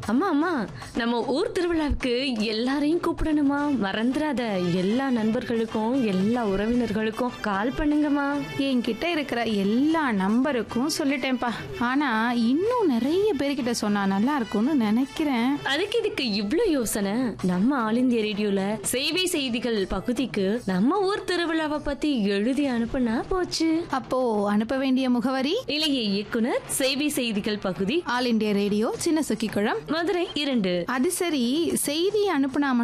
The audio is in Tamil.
அம்மா அம்மா நம்ம ஊர் திருவிழாவுக்கு எல்லாரையும் கூப்பிடணுமா மறந்துடாத எல்லா நண்பர்களுக்கும் எல்லா உறவினர்களுக்கும் கால் பண்ணுங்கம்மா என்கிட்ட இருக்கிற எல்லா நம்பருக்கும் சொல்லிட்டேன்ப்பா ஆனா இன்னும் நிறைய பேர்கிட்ட சொன்னா நல்லா இருக்கும்னு நினைக்கிறேன் அதுக்கு இதுக்கு இவ்ளோ யோசனை நம்ம ஆல் இந்தியா ரேடியோல செய்தி செய்திகள் பகுதிக்கு நம்ம ஊர் திருவிழாவை பத்தி எழுதி அனுப்புனா போச்சு அப்போ அனுப்ப வேண்டிய முகவரி இளைய இயக்குனர் செய்தி செய்திகள் பகுதி ஆல் இண்டியா ரேடியோ சின்ன சுக்கிக்குளம் மதுரை இரண்டு அது சரி செய்தி அனுப்புனா